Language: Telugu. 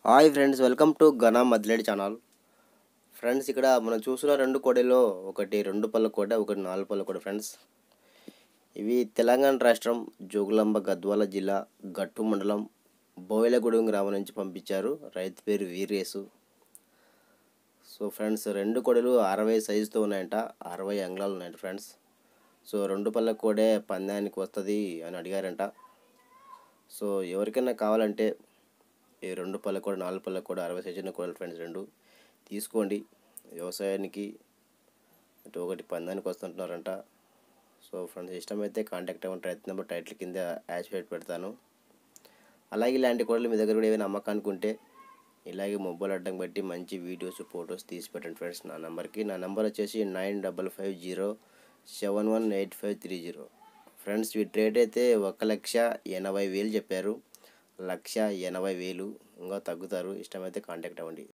హాయ్ ఫ్రెండ్స్ వెల్కమ్ టు ఘనా మద్లేడి ఛానల్ ఫ్రెండ్స్ ఇక్కడ మనం చూస్తున్న రెండు కోడెలో ఒకటి రెండు పళ్ళ కోట ఒకటి నాలుగు పళ్ళ కోట ఫ్రెండ్స్ ఇవి తెలంగాణ రాష్ట్రం జోగులాంబ గద్వాల జిల్లా గట్టు మండలం బోయలగూడెం గ్రామం నుంచి పంపించారు రైతు పేరు వీరేసు సో ఫ్రెండ్స్ రెండు కోడలు అరవై సైజుతో ఉన్నాయంట అరవై అంగుళాలు ఉన్నాయంట ఫ్రెండ్స్ సో రెండు పళ్ళ కోడే పందానికి వస్తుంది అని అడిగారంట సో ఎవరికైనా కావాలంటే ఈ రెండు పళ్ళ కూడా నాలుగు పళ్ళ కూడా అరవై సైజున్న కూడా ఫ్రెండ్స్ రెండు తీసుకోండి వ్యవసాయానికి అటు ఒకటి పందానికి వస్తుంటున్నారంట సో ఫ్రెండ్స్ ఇష్టమైతే కాంటాక్ట్ అవ్వండి రైతు నెంబర్ టైటిల్ కింద యాష్ పెట్టి పెడతాను అలాగే ఇలాంటి కోడలు మీ దగ్గర కూడా ఏమైనా అమ్మకానికి ఉంటే ఇలాగే మొబైల్ అడ్డం పెట్టి మంచి వీడియోస్ ఫొటోస్ తీసి పెట్టండి ఫ్రెండ్స్ నా నెంబర్కి నా నెంబర్ వచ్చేసి nine double five zero seven one eight five three zero friends వీటి రేట్ అయితే ఒక లక్ష ఎనభై వేలు చెప్పారు లక్ష ఎనభై వేలు ఇంకా తగ్గుతారు ఇష్టమైతే కాంటాక్ట్ అవ్వండి